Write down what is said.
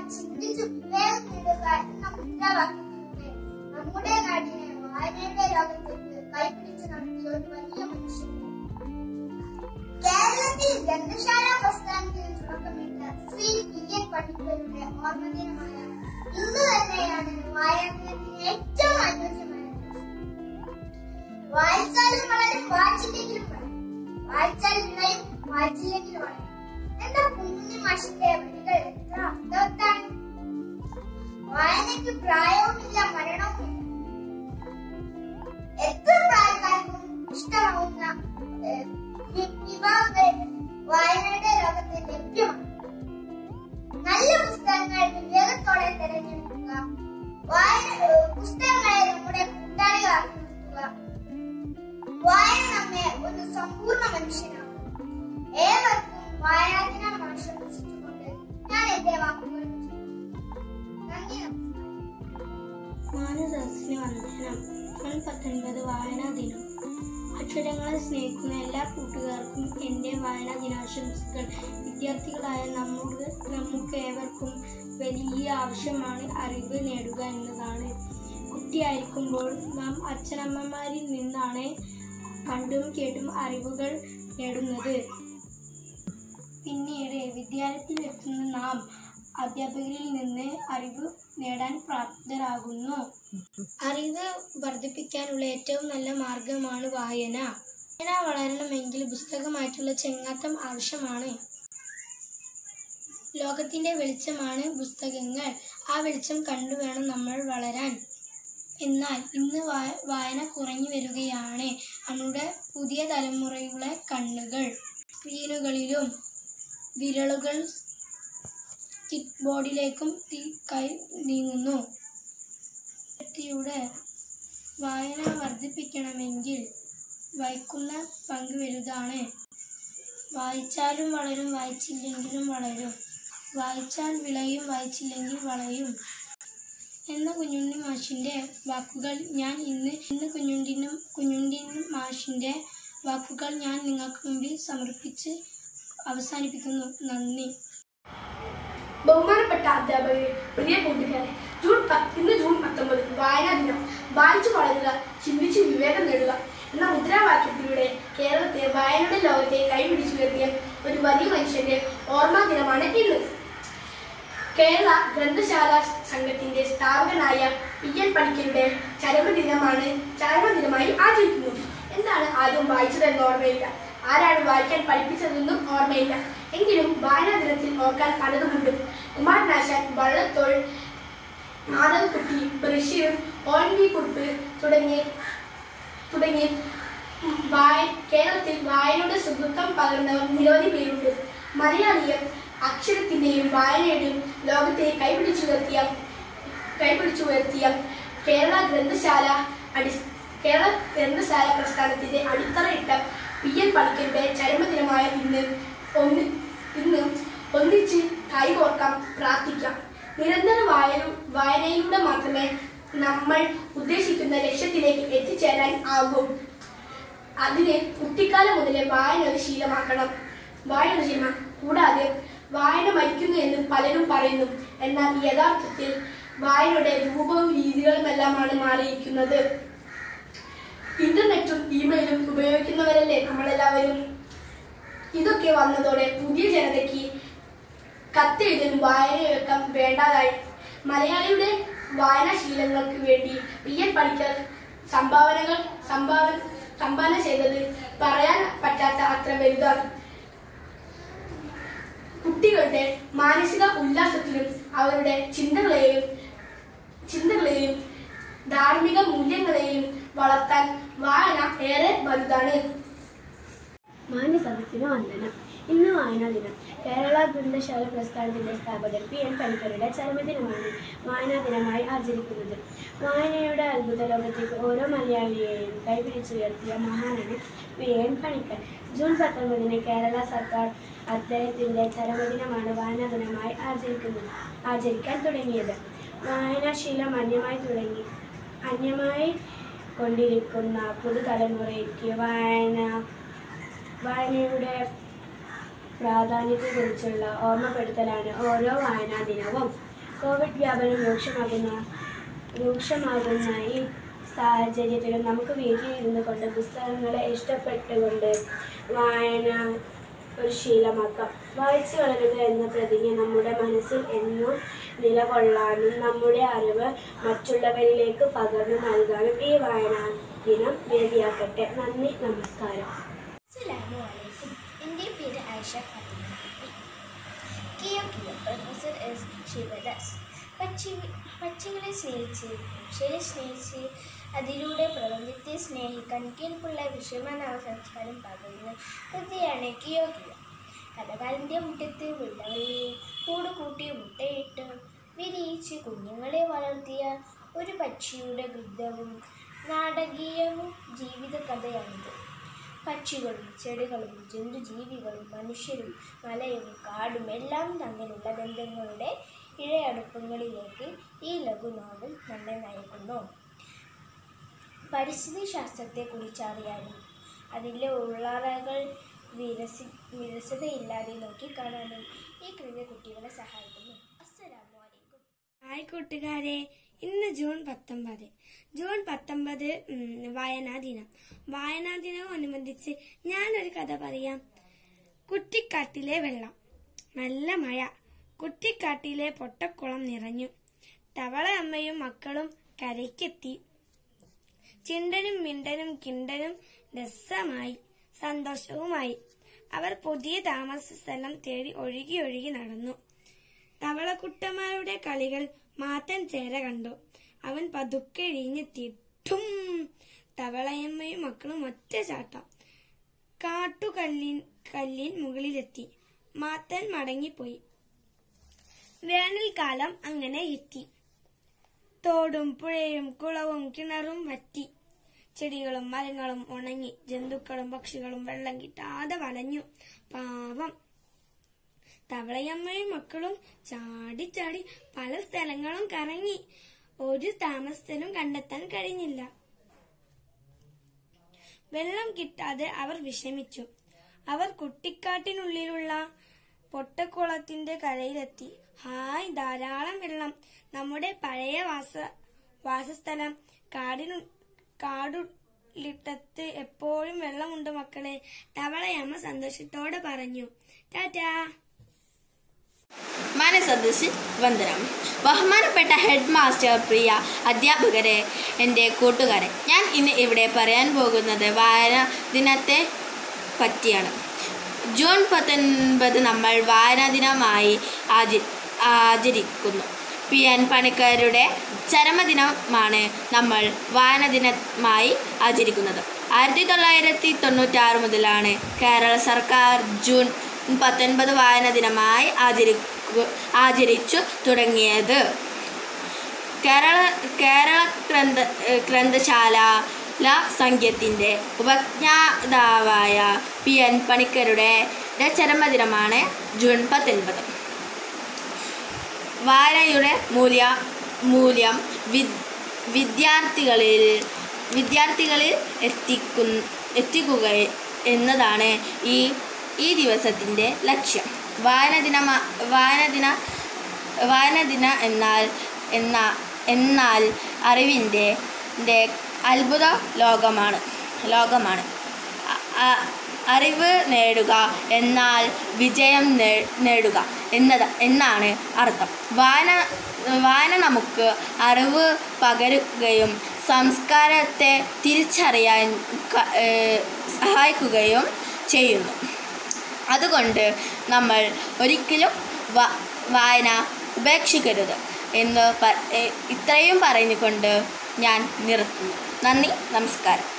ചിന്തിച്ചു വിവേകം നേടുക എന്ന മുദ്രാവാക്യത്തിലൂടെ നമ്മുടെ നാടിനെ വായനയുടെ ലോകത്തേക്ക് കൈപിടിച്ച് നടത്തിയ ഒരു വലിയ മനുഷ്യൻ കേരളത്തിൽ ഗ്രന്ഥശാല പ്രസ്ഥാനത്തിന് തുടക്കമിട്ട ശ്രീ പി എൻ പണിക്കരുടെ ഓർമ്മദിനമായ ഇന്ന് തന്നെയാണ് വായനത്തിന് ഏറ്റവും അനുയോജ്യമായ ദിവസം. വായിച്ചാലും വളരും വായിച്ചില്ലെങ്കിലും വളരും വായിച്ചാൽ വിളയും വായിച്ചില്ലെങ്കിലും വളരും എന്ന കുഞ്ഞു മാഷിന്റെ വരികൾ എത്ര അർത്ഥവത്താണ് വായനയ്ക്ക് പ്രായവുമില്ല മരണവുമില്ല എത്ര പ്രായക്കാർക്കും ഇഷ്ടമാവുന്ന ഏഹ്, വി- വിഭവങ്ങൾ വായനയുടെ ലോകത്ത് ലഭ്യമാണ് നല്ല പുസ്തകങ്ങൾ വിവേകത്തോടെ തിരഞ്ഞെടുക്കുക വായന ഏഹ്, പുസ്തകങ്ങളെ നമ്മുടെ കൂട്ടാളികളാക്കി നിർത്തുക വായന നമ്മെ ഒരു സമ്പൂർണ്ണ മനുഷ്യനാക്കും ഏവർക്കും വായനാദിനം ആശംസിച്ചുകൊണ്ട് ഞാൻ എന്റെ വാക്കുകൾ നന്ദി നമസ്കാരം മാനസരസിന് വന്ദനം ജൂൺ പത്തൊൻപത് വായനാ ദിനം അക്ഷരങ്ങളെ സ്നേഹിക്കുന്ന എല്ലാ കൂട്ടുകാർക്കും എൻ്റെ വായനാ ദിനാശംസകൾ വിദ്യാർത്ഥികളായ നമ്മുടെ നമുക്ക് ഏവർക്കും വലിയ ആവശ്യമാണ് അറിവ് നേടുക എന്നതാണ് കുട്ടിയായിരിക്കുമ്പോൾ നാം അച്ഛനമ്മമാരിൽ നിന്നാണ് കണ്ടും കേട്ടും അറിവുകൾ നേടുന്നത് പിന്നീട് വിദ്യാലയത്തിൽ എത്തുന്ന നാം അധ്യാപകരിൽ നിന്ന് അറിവ് നേടാൻ പ്രാപ്തരാകുന്നു അറിവ് വർദ്ധിപ്പിക്കാനുള്ള ഏറ്റവും നല്ല മാർഗമാണ് വായന വായന വളരണമെങ്കിൽ പുസ്തകമായിട്ടുള്ള ചെങ്ങാത്തം ആവശ്യമാണ് ലോകത്തിന്റെ വെളിച്ചമാണ് പുസ്തകങ്ങൾ ആ വെളിച്ചം കണ്ടു വേണം നമ്മൾ വളരാൻ എന്നാൽ ഇന്ന് വാ- വായന കുറഞ്ഞു വരികയാണ് നമ്മുടെ പുതിയ തലമുറയുടെ കണ്ണുകൾ സ്ക്രീനുകളിലും വിരലുകൾ കിക്ക് ബോർഡിലേക്കും തി- കൈ നീങ്ങുന്നു വ്യക്തിയുടെ വായന വർദ്ധിപ്പിക്കണമെങ്കിൽ വഹിക്കുന്ന പങ്ക് വലുതാണ് വായിച്ചാലും വളരും വായിച്ചില്ലെങ്കിലും വളരും വായിച്ചാൽ വിളയും വായിച്ചില്ലെങ്കിൽ വളയും എന്ന കുഞ്ഞുണ്ണി മാഷിന്റെ വാക്കുകൾ ഞാൻ ഇന്ന് ഇന്ന് കുഞ്ഞുണ്ടിനും കുഞ്ഞുണ്ടി മാഷിന്റെ വാക്കുകൾ ഞാൻ നിങ്ങൾക്ക് മുമ്പിൽ സമർപ്പിച്ച് അവസാനിപ്പിക്കുന്നു നന്ദി ബഹുമാനപ്പെട്ട അധ്യാപകരെ പ്രിയ കൂട്ടുകാരെ ജൂൺ പത്ത് ഇന്ന് ജൂൺ പത്തൊമ്പത് വായനാ ദിനം വായിച്ചു വളരുക ചിന്തിച്ച് വിവേകം നേടുക എന്ന മുദ്രാവാക്യത്തിലൂടെ കേരളത്തെ വായനയുടെ ലോകത്തെ കൈപിടിച്ചുയർത്തിയ ഒരു വലിയ മനുഷ്യന്റെ ഓർമ്മ ദിനമാണ് ഇന്ന് കേരള ഗ്രന്ഥശാല സംഘത്തിന്റെ സ്ഥാപകനായ പി എൻ പണിക്കരുടെ ചരമദിനമാണ് ചരമദിനമായി ആചരിക്കുന്നത് എന്താണ് ആദ്യം വായിച്ചതെന്ന് ഓർമ്മയില്ല ആരാണ് വായിക്കാൻ പഠിപ്പിച്ചതെന്നും ഓർമ്മയില്ല എങ്കിലും വായനാ ദിനത്തിൽ ഓർക്കാൻ പലതുമുണ്ട് Kumaranasan Vallathol Madhavikutty Basheer O N V Kurup തുടങ്ങി തുടങ്ങി വായ കേരളത്തിൽ വായനയുടെ സുഹൃത്തം പകർന്നവർ നിരവധി പേരുണ്ട് മലയാളികൾ അക്ഷരത്തിന്റെയും വായനയുടെയും ലോകത്തെ കൈപിടിച്ചുയർത്തിയ കൈപിടിച്ചുയർത്തിയ കേരള ഗ്രന്ഥശാല അടി കേരള ഗ്രന്ഥശാല പ്രസ്ഥാനത്തിന്റെ അടിത്തറയിട്ട പി എൻ പണിക്കരുടെ ചരമദിനമായ ഇന്ന് ഒന്ന് ഇന്ന് ഒന്നിച്ച് കൈകോർക്കാം പ്രാർത്ഥിക്കാം നിരന്തര വായന വായനയിലൂടെ മാത്രമേ നമ്മൾ ഉദ്ദേശിക്കുന്ന ലക്ഷ്യത്തിലേക്ക് എത്തിച്ചേരാൻ ആകൂ അതിന് കുട്ടിക്കാലം മുതലേ വായന ഒരു ശീലമാക്കണം വായന ഒരു ശീലമാണ് കൂടാതെ വായന മരിക്കുന്നു എന്ന് പലരും പറയുന്നു എന്നാൽ യഥാർത്ഥത്തിൽ വായനയുടെ രൂപവും രീതികളുമെല്ലാമാണ് മാറിയിരിക്കുന്നത് ഇന്റർനെറ്റും ഇമെയിലും ഉപയോഗിക്കുന്നവരല്ലേ നമ്മളെല്ലാവരും ഇതൊക്കെ വന്നതോടെ പുതിയ ജനതയ്ക്ക് കത്തെഴുതലും വായനയൊക്കെ വേണ്ടാതായി മലയാളിയുടെ വായനാശീലങ്ങൾക്ക് വേണ്ടി പി എൻ പണിക്കർ സംഭാവനകൾ സംഭാവന സംഭാവന ചെയ്തത് പറയാൻ പറ്റാത്ത അത്ര വലുതാണ് കുട്ടികളുടെ മാനസിക ഉല്ലാസത്തിനും അവരുടെ ചിന്തകളെയും ചിന്തകളെയും ധാർമ്മിക മൂല്യങ്ങളെയും വളർത്താൻ വായന ഏറെ വലുതാണ് മാന്യ സദസ്സിന് വന്ദനം ഇന്ന് വായനാ ദിനം കേരള ഗ്രന്ഥശാല പ്രസ്ഥാനത്തിന്റെ സ്ഥാപകൻ പി എൻ പണിക്കരുടെ ചരമദിനമാണ് വായനാ ദിനമായി ആചരിക്കുന്നത് വായനയുടെ അത്ഭുത ലോകത്തേക്ക് ഓരോ മലയാളിയെയും കൈപിടിച്ചുയർത്തിയ മഹാനാണ് പി എൻ പണിക്കർ ജൂൺ പത്തൊമ്പതിന് കേരള സർക്കാർ അദ്ദേഹത്തിന്റെ ചരമദിനമാണ് വായനാ ദിനമായി ആചരിക്കുന്നത് ആചരിക്കാൻ തുടങ്ങിയത് വായനാശീലം അന്യമായി തുടങ്ങി അന്യമായി കൊണ്ടിരിക്കുന്ന പുതുതലമുറയ്ക്ക് വായന വായനയുടെ പ്രാധാന്യത്തെക്കുറിച്ചുള്ള ഓർമ്മപ്പെടുത്തലാണ് ഓരോ വായനാ ദിനവും കോവിഡ് വ്യാപനം രൂക്ഷമാകുന്ന രൂക്ഷമാകുന്ന ഈ സാഹചര്യത്തിലും നമുക്ക് വീട്ടിലിരുന്നു കൊണ്ട് പുസ്തകങ്ങളെ ഇഷ്ടപ്പെട്ടുകൊണ്ട് വായന ഒരു ശീലമാക്കാം വായിച്ചു വളരുക എന്ന പ്രതിജ്ഞ നമ്മുടെ മനസ്സിൽ എന്നും നിലകൊള്ളാനും നമ്മുടെ അറിവ് മറ്റുള്ളവരിലേക്ക് പകർന്നു നൽകാനും ഈ വായനാ ദിനം വേദിയാക്കട്ടെ നന്ദി നമസ്കാരം അസ്സലാമു അലൈക്കും എൻ്റെ പേര് ആയിഷ ഫാത്തിമ കിയോ കിയോ പ്രൊഫസർ എസ് ശിവദാസ് പക്ഷി പക്ഷികളെ സ്നേഹിച്ച് മനുഷ്യരെ സ്നേഹിച്ച് അതിലൂടെ പ്രപഞ്ചത്തെ സ്നേഹിക്കാൻ കേൾപ്പുള്ള വിഷമനാമ സംസ്കാരം പകരുന്ന കൃതിയാണ് കിയോ കിയോ കടകാലിൻ്റെ മുറ്റത്ത് വെള്ളവള്ളി കൂട് കൂട്ടി മുട്ടയിട്ട് വിരിയിച്ച് കുഞ്ഞുങ്ങളെ വളർത്തിയ ഒരു പക്ഷിയുടെ വൃദ്ധവും നാടകീയവും ജീവിത കഥയാണിത് പക്ഷികളും ചെടികളും ജന്തുജീവികളും മനുഷ്യരും മലയും കാടും എല്ലാം തമ്മിലുള്ള ബന്ധങ്ങളുടെ ഇഴയടുപ്പങ്ങളിലേക്ക് ഈ ലഘുനോവൽ നമ്മെ നയിക്കുന്നു പരിസ്ഥിതി ശാസ്ത്രത്തെക്കുറിച്ച് അറിയാനും അതിലെ ഉള്ളറകൾ വിരസി വിരസതയില്ലാതെ നോക്കിക്കാണാനും ഈ കൃതി കുട്ടികളെ സഹായിക്കുന്നു അസ്സലാമു അലൈക്കും ഹായ് കൂട്ടുകാരെ ഇന്ന് ജൂൺ പത്തൊമ്പത് ജൂൺ പത്തൊമ്പത് ഉം, വായനാ ദിനം വായനാ ദിനവുമനുബന്ധിച്ച് ഞാനൊരു കഥ പറയാം കുറ്റിക്കാട്ടിലെ വെള്ളം നല്ല മഴ കുറ്റിക്കാട്ടിലെ പൊട്ടക്കുളം നിറഞ്ഞു തവള അമ്മയും മക്കളും കരയ്ക്കെത്തി ചിണ്ടനും മിണ്ടനും കിണ്ടനും രസമായി സന്തോഷവുമായി അവർ പുതിയ താമസ സ്ഥലം തേടി ഒഴുകി ഒഴുകി നടന്നു തവളക്കുട്ടന്മാരുടെ കളികൾ മാത്തൻ ചേര കണ്ടു അവൻ പതുക്കെ ഇഴിഞ്ഞെത്തിയിട്ടും തവളയമ്മയും മക്കളും ഒറ്റ ചാട്ടം കാട്ടുകല്ലിൻ കല്ലിൻ മുകളിലെത്തി മാത്തൻ മടങ്ങിപ്പോയി വേനൽക്കാലം അങ്ങനെ എത്തി തോടും പുഴയും കുളവും കിണറും വറ്റി ചെടികളും മരങ്ങളും ഉണങ്ങി ജന്തുക്കളും പക്ഷികളും വെള്ളം കിട്ടാതെ വലഞ്ഞു പാവം തവളയമ്മയും മക്കളും ചാടി ചാടി പല സ്ഥലങ്ങളും കറങ്ങി ഒരു താമസത്തിനും കണ്ടെത്താൻ കഴിഞ്ഞില്ല വെള്ളം കിട്ടാതെ അവർ വിഷമിച്ചു അവർ കുട്ടിക്കാട്ടിനുള്ളിലുള്ള പൊട്ടക്കുളത്തിന്റെ കരയിലെത്തി ഹായ് ധാരാളം വെള്ളം നമ്മുടെ പഴയ വാസ വാസസ്ഥലം കാടിനു കാടുലിട്ടത്ത് എപ്പോഴും വെള്ളമുണ്ട് മക്കളെ തവളയമ്മ സന്തോഷത്തോടെ പറഞ്ഞു ടാറ്റാ മാനസദസ്സിൽ വന്ദനം ബഹുമാനപ്പെട്ട ഹെഡ് മാസ്റ്റർ പ്രിയ അധ്യാപകരെ എൻ്റെ കൂട്ടുകാരെ ഞാൻ ഇന്ന് ഇവിടെ പറയാൻ പോകുന്നത് വായന ദിനത്തെ പറ്റിയാണ് ജൂൺ പത്തൊൻപത് നമ്മൾ വായനാ ദിനമായി ആചരി ആചരിക്കുന്നു പി എൻ പണിക്കരുടെ ചരമദിനമാണ് നമ്മൾ വായനാ ദിനമായി ആചരിക്കുന്നത് ആയിരത്തി തൊള്ളായിരത്തി തൊണ്ണൂറ്റാറ് മുതലാണ് കേരള സർക്കാർ ജൂൺ പത്തൊൻപത് വായനാ ദിനമായി ആചരിക്കു ആചരിച്ചു തുടങ്ങിയത് കേരള കേരള ഗ്രന്ഥ ഏഹ് ഗ്രന്ഥശാല ല സംഖ്യത്തിൻ്റെ ഉപജ്ഞാതാവായ പി എൻ പണിക്കരുടെ ചരമദിനമാണ് ജൂൺ പത്തൊൻപത് വായനയുടെ മൂല്യ മൂല്യം വി- വിദ്യാർത്ഥികളിൽ വിദ്യാർത്ഥികളിൽ എത്തിക്കു എത്തിക്കുക എന്നതാണ് ഈ ഈ ദിവസത്തിൻ്റെ ലക്ഷ്യം വായന ദിന വായന ദിന വായന ദിന എന്നാൽ എന്ന എന്നാൽ അറിവിൻ്റെ ൻ്റെ അത്ഭുത ലോകമാണ് ലോകമാണ് അ- അ- അറിവ് നേടുക എന്നാൽ വിജയം നേ- നേടുക എന്നത് എന്നാണ് അർത്ഥം വായന വായന നമുക്ക് അറിവ് പകരുകയും സംസ്കാരത്തെ തിരിച്ചറിയാൻ ക- ഏഹ് സഹായിക്കുകയും ചെയ്യുന്നു അതുകൊണ്ട് നമ്മൾ ഒരിക്കലും വ വായന ഉപേക്ഷിക്കരുത് എന്ന് പ ഏഹ് ഇത്രയും പറഞ്ഞുകൊണ്ട് ഞാൻ നിർത്തുന്നു നന്ദി നമസ്കാരം